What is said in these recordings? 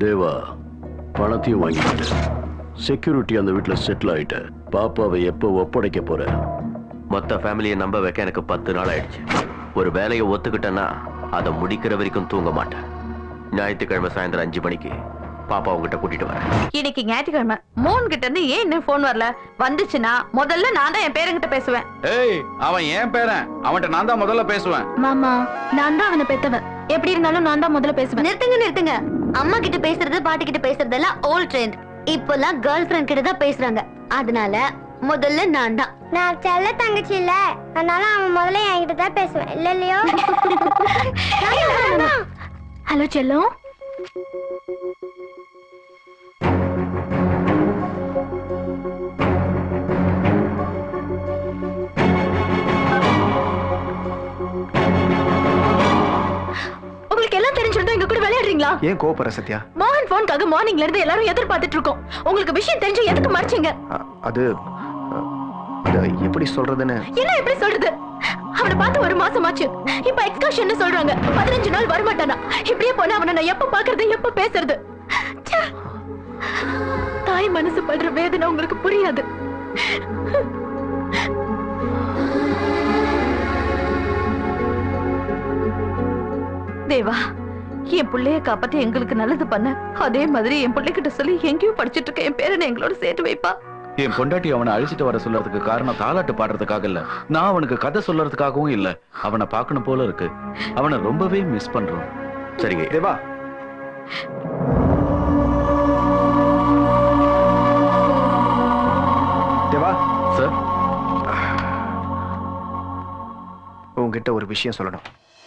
தேவா பணத்தையும் வாங்கிட்டு செக்யூரிட்டி அந்த வீட்டுல செட்டில் ஆயிட்ட பாப்பாவை எப்போ ஒப்படைக்க போற மொத்த ஃபேமிலியை நம்ப வைக்க எனக்கு பத்து நாள் ஆயிடுச்சு ஒரு வேலையை ஒத்துக்கிட்டேன்னா அதை முடிக்கிற வரைக்கும் தூங்க மாட்டேன் ஞாயிற்றுக்கிழமை சாயந்தரம் அஞ்சு மணிக்கு பாப்பா உங்ககிட்ட கூட்டிட்டு வரேன் இன்னைக்கு ஞாயிற்றுக்கிழமை மூணு கிட்ட இருந்து ஏன் இன்னும் போன் வரல வந்துச்சுன்னா முதல்ல நான் தான் என் பேருங்கிட்ட பேசுவேன் ஏய் அவன் ஏன் பேரன் அவன்கிட்ட நான் தான் முதல்ல பேசுவேன் மாமா நான் தான் அவனை பெத்தவன் எப்படி இருந்தாலும் நான் தான் முதல்ல பேசுவேன் நிறுத்துங்க நிறுத்துங்க அம்மா கிட்ட பேசுறது பாட்டி கிட்ட பேசுறது எல்லாம் ஓல்ட் ட்ரெண்ட் இப்பெல்லாம் கேர்ள் ஃபிரெண்ட் கிட்ட தான் பேசுறாங்க அதனால முதல்ல நான் தான் நான் செல்ல தங்கச்சி இல்ல அதனால அவன் முதல்ல என்கிட்ட தான் பேசுவேன் இல்ல இல்லையோ ஹலோ செல்லம் உங்களுக்கு எல்லாம் தெரிஞ்சிருந்தா எங்க கூட விளையாடுறீங்களா ஏன் கோபப்படுற சத்யா மோகன் போனுக்காக மார்னிங்ல இருந்து எல்லாரும் எதிர்பார்த்துட்டு இருக்கோம் உங்களுக்கு விஷயம் தெரிஞ்சு எதுக்கு மறைச்சீங்க அ- அது அ, அது எப்படி சொல்றதுன்னு என்ன எப்படி சொல்றது அவனை பார்த்து ஒரு மாசம் ஆச்சு இப்ப எக்ஸ்கர்ஷன் சொல்றாங்க பதினஞ்சு நாள் வரமாட்டானா இப்படியே போனா அவனை நான் எப்ப பாக்குறது எப்ப பேசுறது ச்சே. தாய் மனசு படுற வேதனை உங்களுக்கு புரியாது தேவா என் பிள்ளைய காப்பாத்தி எங்களுக்கு நல்லது பண்ண அதே மாதிரி என் பிள்ளைகிட்ட சொல்லி எங்கேயும் படிச்சிட்டு இருக்க என் பேரனை எங்களோட சேர்த்து வைப்பா என் பொண்டாட்டி அவனை அழிச்சிட்டு வர சொல்றதுக்கு காரணம் தாலாட்டு பாடுறதுக்காக இல்ல நான் அவனுக்கு கதை சொல்றதுக்காகவும் இல்ல அவனை பார்க்கணும் போல இருக்கு அவனை ரொம்பவே மிஸ் பண்றோம் சரிங்க தேவா தேவா சார் உங்ககிட்ட ஒரு விஷயம் சொல்லணும்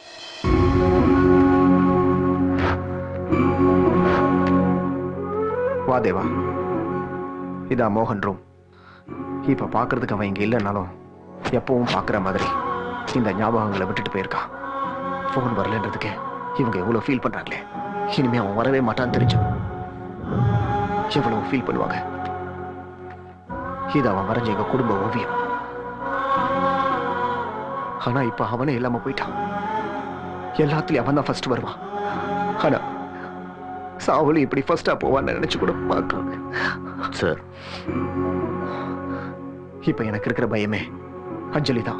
வா தேவா இதா மோகன் ரூம் இப்ப பாக்குறதுக்கு அவன் இங்க இல்லைனாலும் எப்பவும் பாக்குற மாதிரி இந்த ஞாபகங்களை விட்டுட்டு போயிருக்கான் ஃபோன் வரலன்றதுக்கு இவங்க எவ்வளவு ஃபீல் பண்றாங்களே இனிமே அவன் வரவே மாட்டான்னு தெரிஞ்சு எவ்வளவு ஃபீல் பண்ணுவாங்க இது அவன் வரைஞ்ச எங்க குடும்ப ஓவியம் ஆனா இப்ப அவனே இல்லாம போயிட்டான் எல்லாத்துலயும் அவன் தான் ஃபர்ஸ்ட் வருவான் ஆனா சாவலும் இப்படி ஃபர்ஸ்டா போவான்னு நினைச்சு கூட பார்க்கல சார் இப்ப எனக்கு இருக்கிற பயமே அஞ்சலி தான்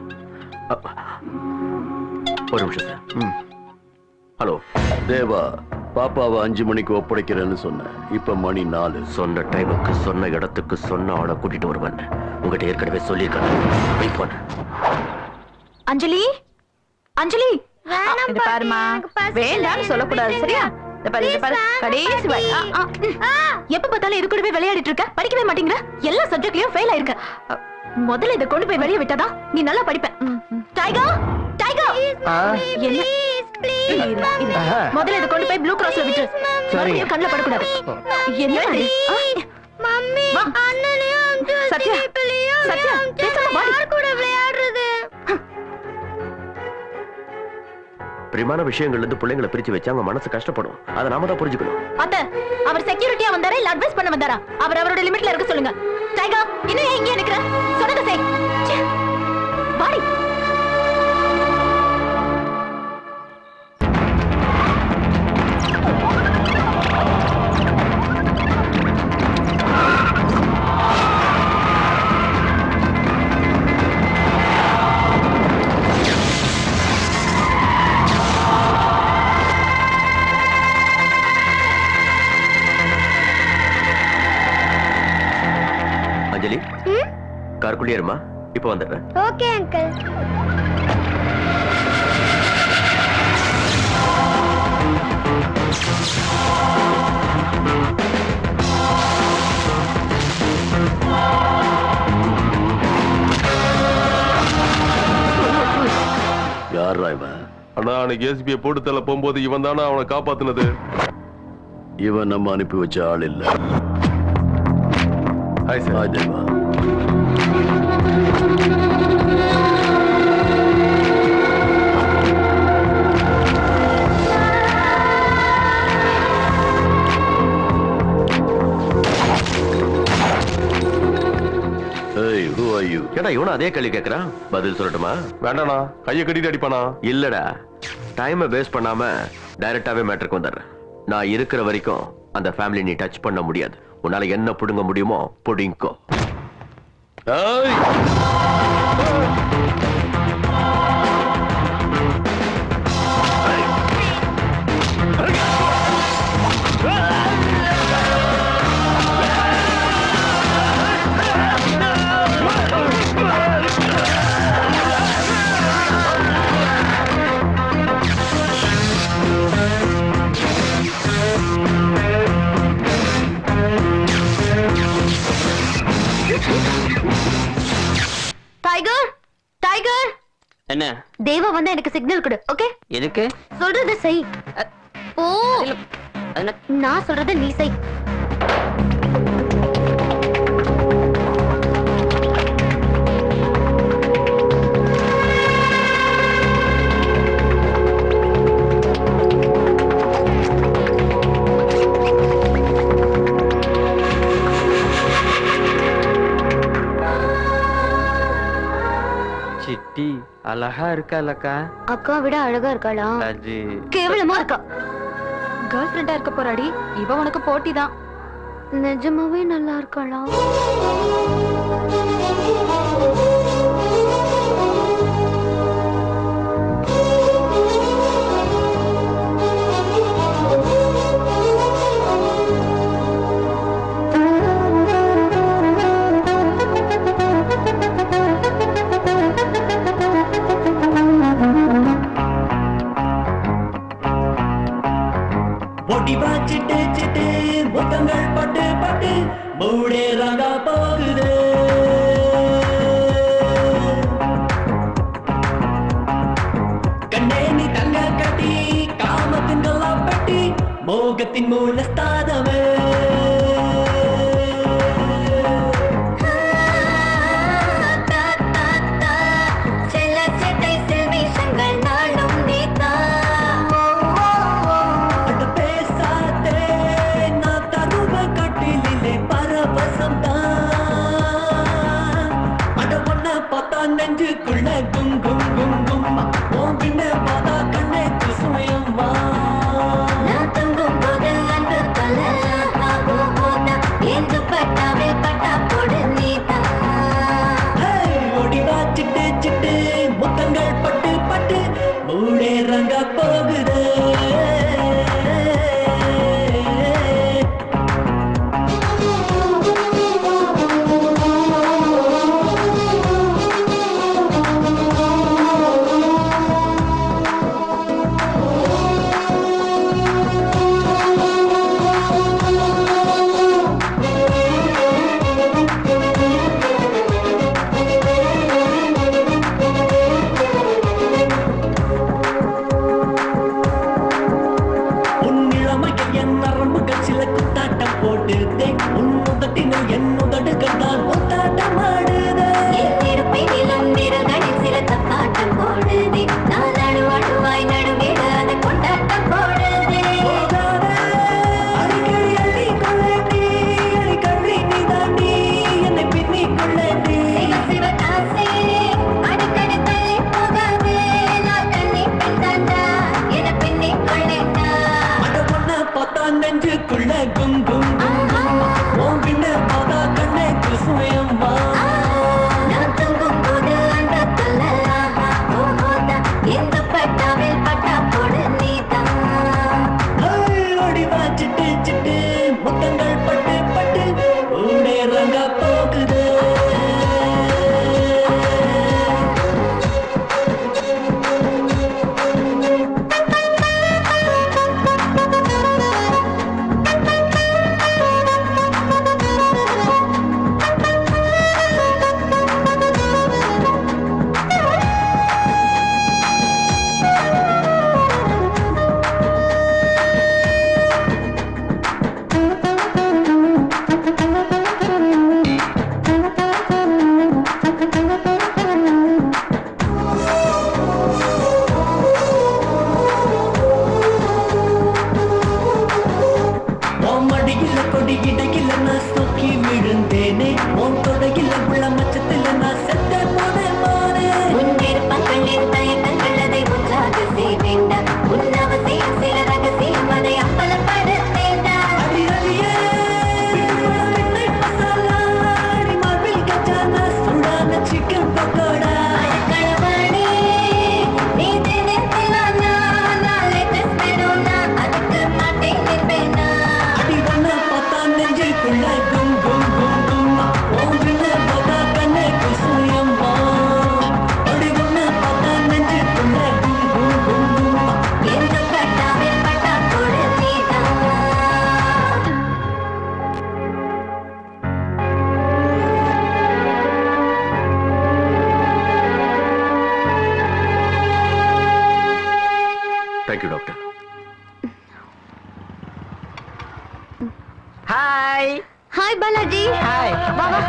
ஒரு நிமிஷம் சார் ம் ஹலோ தேவா பாப்பாவை அஞ்சு மணிக்கு ஒப்படைக்கிறேன்னு சொன்னேன் இப்ப மணி நாலு சொன்ன டைமுக்கு சொன்ன இடத்துக்கு சொன்ன ஆளை கூட்டிட்டு வருவேன் உங்ககிட்ட ஏற்கனவே சொல்லியிருக்கேன் வெயிட் பண்ண அஞ்சலி அஞ்சலி வேணாம் இது பாட்டி, பாருமா எனக்கு பசிக்குது, வேண்டாம்னு சொல்லக்கூடாது விட்டுருங்க. சரியா இந்த பாரு இந்த பாரு Please, கடைசி வரை ஆ, ஆ, ம். ஆ. எப்ப பார்த்தாலும் இது கூடவே விளையாடிட்டு இருக்க படிக்கவே மாட்டேங்கிற எல்லா சப்ஜெக்ட்லயும் ஃபெயில் ஆயிருக்க அ, முதல்ல இதை கொண்டு போய் வெளியே விட்டாதா நீ நல்லா படிப்ப ம், ம். டைகர் டைகர் ஆ, என்ன இரு, இரு, இரு. ஆஹா. முதல்ல இதை கொண்டு போய் ப்ளூ கிராஸ்ல விட்டு மறுபடியும் கண்ணுல படக்கூடாது என்ன இது? ஆ, மம்மி வா. அண்ணனையும் அஞ்சு சத்யா ஜீப்லயும் சத்யா பேசாம வாடி யார் கூட விளையாடுறது பிரியமான விஷயங்கள்ல இருந்து பிள்ளைங்களை பிரிச்சு வச்சு அவங்க மனசு கஷ்டப்படும் அதை நாம தான் புரிஞ்சுக்கணும் அத்த அவர் செக்யூரிட்டியா வந்தாரா இல்ல அட்வைஸ் பண்ண வந்தாரா அவர் அவரோட லிமிட்ல இருக்க சொல்லுங்க டைகர் இன்னும் ஏன் இங்கே நிக்கிற சொன்னதை செய் ச்சே. வாடி அஞ்சலி காருக்குள்ளே இருமா இப்ப வந்துடுறேன் ஓகே அங்கிள் யாரா இவன் அண்ணா அன்னைக்கு ஏசிபியை போட்டு தள்ள போகும்போது இவன் தானே அவனை காப்பாத்துனது இவன் நம்ம அனுப்பி வச்ச ஆள் இல்ல hi sir hi Deva Hey, who are you? ஏடா இவனும் அதே கேள்வி கேட்கறான் பதில் சொல்லட்டுமா வேண்டாண்ணா கையை கட்டிட்டு அடிப்பானா இல்லடா டைமை வேஸ்ட் பண்ணாம டைரக்டாவே மேட்டருக்கு வந்துடுறேன் நான் இருக்கிற வரைக்கும் அந்த ஃபேமிலி நீ டச் பண்ண முடியாது உன்னால என்ன புடுங்க முடியுமோ புடிங்கோ ஏய் டைகர் டைகர் என்ன தேவா வந்து எனக்கு சிக்னல் கொடு ஓகே எதுக்கு சொல்றது செய் ஓ என்ன நான் சொல்றத நீ செய் சிட்டி அழகா இருக்காலக்கா அக்கா விட அழகா இருக்காளா அது கேவலமா இருக்கா கேர்ள் ஃப்ரெண்டா இருக்க போறாடி இவ உனக்கு போட்டி தான் நிஜமாவே நல்லா இருக்காளா ஒடிவா சிட்டு சிட்டு முத்தங்கள் பட்டு பட்டு மூடே ரங்கா போகுது கண்ணே நீ தங்க கட்டி காமத்தின் பெட்டி மோகத்தின் மூலஸ்தானமே செல்ல சிட்டை செல்விஷங்கள் நாளும் அட பேசாதே நான் தருவ கட்டிலே பரவசம் தான் அட ஒன்ன பார்த்தா நெஞ்சுக்குள்ள கும் கும் கும் கும்மா உன் பின்ன பார்த்தா கண்ணே குசுமயம் வா நான் தூங்கும் போது அன்பு தொல்ல ஆகும் போதா எந்த பட்டாவில் பட்டா போடு நீதான் ஹேய், ஓடிவா சிட்டு சிட்டு முத்தங்கள் பட்டு பட்டு மூடே ரங்க போகுது உன் இளமையில் என் நரம்புகள் சில குத்தாட்டம் போடுதே உன் உதட்டினால் என் உதடுகள் தான் முத்தாட்டம் ஆடுதே என் திருப்பினிலும் விரல்களில் சில தப்பாட்டம் போடுதே நான் நடுவாடுவாய் நடுவேடு அதை கொண்டாட்டம் போடுதே போகாதே, அடிக்கடி அள்ளிக் கொள்ளேண்டி, அடிக்கடி நீ தாண்டி, என்னை பின்னிக் கொள்ளேண்டி. சிவ சிவ காசே அடிக்கடி தள்ளி போகாதே நான் கண்ணி பெண் தாண்டா என பின்னிக் கொள்ளேண்டா அட உன்னை பார்த்தா நெஞ்சுக்குள்ள கும் கும் கும் கும். உன் பின்ன பார்த்தா கண்ணே குசுமயம் வா நான் தூங்கும் போது அந்த தொல்லலாம் போதா எந்த பட்டாவில் பட்டா போடு நீதான் ஹேய், ஓடிவா சிட்டு சிட்டு முத்தங்கள் பட்டு பட்டு ஊடே ரங்க போகுது உன் மடியில கொடி இடையில நான் சொக்கி விழுந்தேனே உன் தொடையில உள்ள மச்சத்துல நான் செத்த போனேன் மானே உன் விருப்பங்களின் தயக்கங்கள் அதை ஒன்றாக செய்வேண்ட உன் அவசியம் சில ரகசியம் அதை அம்பலப்பட ஹாய் ஹாய் பாலாஜி ஹாய் வா வா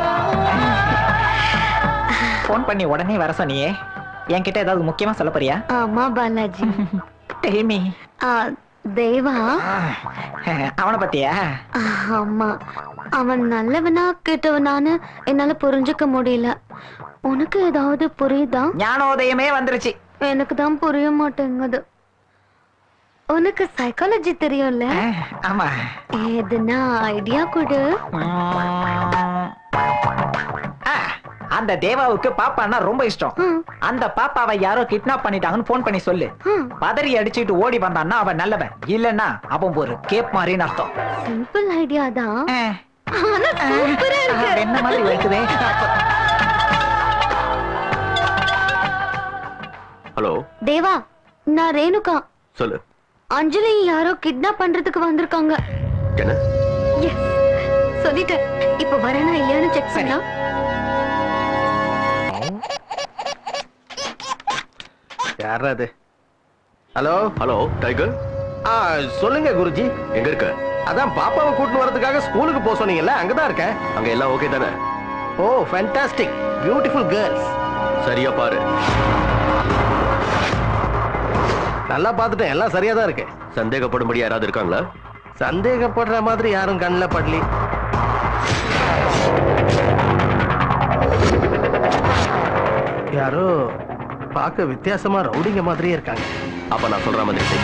ஃபோன் பண்ணி உடனே வர சொன்னியே என்கிட்ட ஏதாவது முக்கியமா சொல்ல போறியா ஆமா பாலாஜி Tell me. ஆ, தேவா அவனை பத்தியா ஆமா அவன் நல்லவனா கெட்டவனான்னு என்னால புரிஞ்சுக்க முடியல உனக்கு ஏதாவது புரியுதா ஞானோதயமே வந்துருச்சு எனக்கு தான் புரிய மாட்டேங்குது உனக்கு சைக்காலஜி தெரியும்ல ஆமா எதுனா ஐடியா கொடு ஆ, அந்த தேவாவுக்கு பாப்பான்னா ரொம்ப இஷ்டம் அந்த பாப்பாவை யாரோ கிட்னாப் பண்ணிட்டாங்கன்னு ஃபோன் பண்ணி சொல்லு பதறி அடிச்சிட்டு ஓடி வந்தான்னா அவன் நல்லவன் இல்லன்னா அவன் ஒரு கேப் மாதிரின்னு அர்த்தம் சிம்பிள் ஐடியா தான் ஆனா சூப்பரா இருக்கு என்ன மாதிரி வைக்குதே ஹலோ தேவா நான் ரேணுகா சொல்லு அஞ்சலி யாரோ கிட்னாப் பண்றதுக்கு வந்திருக்காங்க என்ன எஸ் சொல்லிட்டேன் இப்ப வரேனா இல்லையான்னு செக் பண்ணா யாரா அது ஹலோ ஹலோ டைகர் ஆ சொல்லுங்க குருஜி எங்க இருக்க அதான் பாப்பாவை கூட்டிட்டு வரதுக்காக ஸ்கூலுக்கு போக சொன்னீங்கல்ல அங்கதான் இருக்கேன் அங்க எல்லாம் ஓகே தானே ஓ ஃபேண்டாஸ்டிக் பியூட்டிஃபுல் கேர்ள்ஸ் சரியா பாரு நல்லா பார்த்துட்டேன் எல்லாம் சரியா தான் இருக்கு சந்தேகப்படும்படி யாராவது இருக்காங்களா சந்தேகப்படுற மாதிரி யாரும் கண்ணில் படலி யாரோ பார்க்க வித்தியாசமா ரவுடிங்க மாதிரியே இருக்காங்க அப்ப நான் சொல்ற மாதிரி செய்.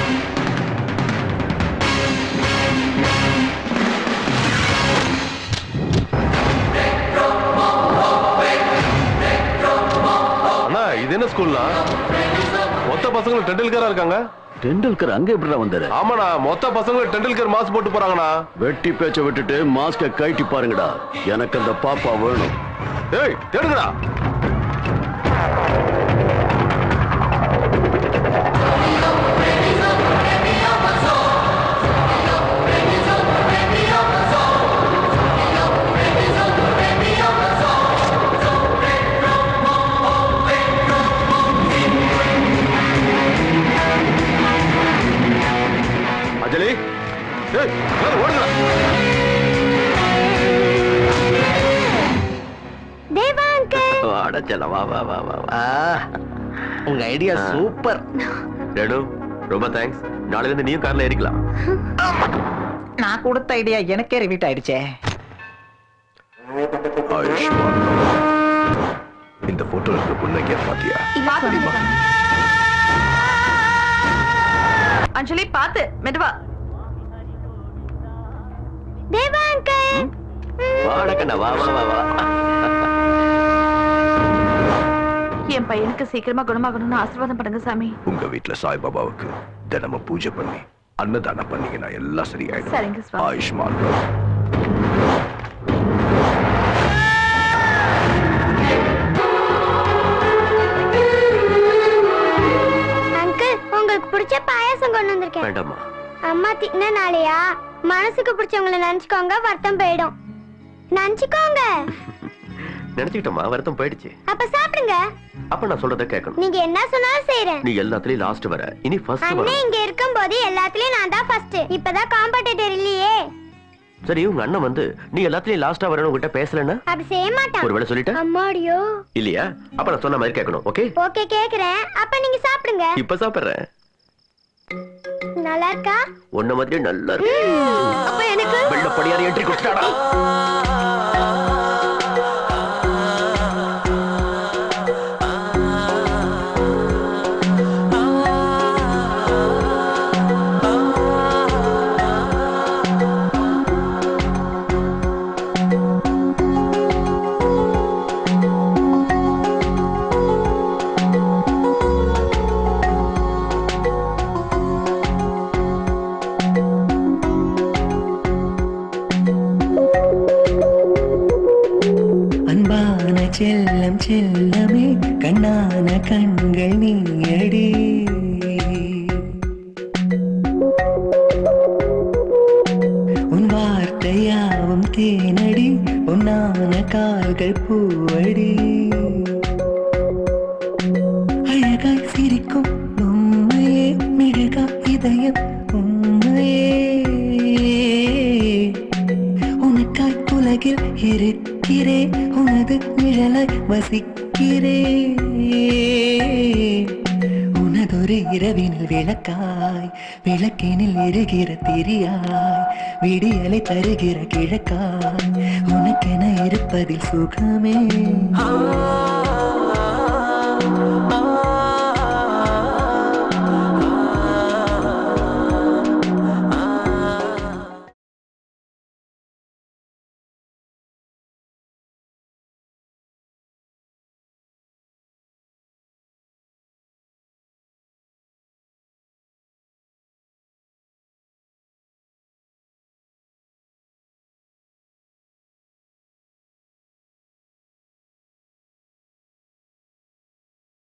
அண்ணா இது என்ன ஸ்கூல்னா மொத்த பசங்களும் டெண்டுல்கரா இருக்காங்க டெண்டுல்கர் அங்க எப்படிடா வந்தாரு ஆமாண்ணா மொத்த பசங்களும் டெண்டுல்கர் மாஸ் போட்டு போறாங்கண்ணா வெட்டி பேச்ச விட்டுட்டு மாஸ்க கழட்டி பாருங்கடா எனக்கு அந்த பாப்பா வேணும் ஏய் தேடுங்கடா அஞ்சலி ஏய் ஏய், ஓடுங்கடா தேவா அங்கிள் வாடா செல்லம், வா வா வா வா வா. உங்க ஐடியா ஆ. சூப்பர் ரெடு ரொம்ப தேங்க்ஸ் நாளைல இருந்து நீயும் கார்ல ஏறிக்கலாம் நான் கொடுத்த ஐடியா எனக்கே ரிவீட் ஆயிடுச்சே ஆயுஷ்மான் இந்த போட்டோ இருக்க பொண்ணு பாத்தியா அஞ்சலி பாத்து மெதுவா தேவா அங்கிள் வாடா கண்ணா வா வா வா வா என் பையனுக்கு சீக்கிரமா குணமாகணும்னு ஆசீர்வாதம் பண்ணுங்க சாமி உங்க வீட்டுல சாய்பாபாவுக்கு தினமும் பூஜை பண்ணி அன்னதானம் பண்ணீங்கன்னா எல்லாம் சரியாயிடும் சரிங்க சுவாமி ஆயுஷ்மான் அங்கிள் உங்களுக்கு பிடிச்ச பாயாசம் கொண்டு வந்திருக்கேன் வேண்டாமா அம்மா திட்டினாலயா மனசுக்கு பிடிச்சவங்கள நினைச்சுக்கோங்க வருத்தம் போயிடும் நினைச்சுக்கோங்க நினைச்சுக்கிட்டோமா வருத்தம் போயிடுச்சு அப்ப சாப்பிடுங்க அப்ப நான் சொல்றத கேட்கணும் நீங்க என்ன சொன்னாலும் செய்யறேன் நீ எல்லாத்துலயும் லாஸ்ட் வர இனி ஃபர்ஸ்ட் வர அண்ணன் இங்க இருக்கும்போது எல்லாத்துலயும் நான் தான் ஃபர்ஸ்ட் இப்பதான் காம்படிட்டர் இல்லையே சரி உங்க அண்ணன் வந்து நீ எல்லாத்துலயும் லாஸ்டா வரணும் உங்ககிட்ட பேசலன்னா அப்படி செய்ய மாட்டான் ஒருவேளை சொல்லிட்டா அம்மாடியோ இல்லையா அப்ப நான் சொன்ன மாதிரி கேட்கணும் ஓகே ஓகே கேக்குறேன் அப்ப நீங்க சாப்பிடுங்க இப்ப சாப்பிடுறேன் நல்லா இருக்கா உன்ன மாதிரி நல்லா இருக்கு அப்ப எனக்கு வெள்ளப்படியார் என்ட்ரி கொடுத்தாடா அன்பான செல்லம் செல்லமே கண்ணான கண்கள் நீயடி உன் வார்த்தையாவும் தேனடி உன்னான கால்கள் பூவடி அழகாய் சிரிக்கும் உண்மையே மிடுகா இதயம் உண்மையே உலகில் இருக்கிறேன் உனது நிழலாய் வசிக்கிறேன் உனதொரு இரவினில் விளக்காய் விளக்கினில் எரிகிற திரியாய் விடியலை தருகிற கிழக்காய் உனக்கென இருப்பதில் சுகமே ஆ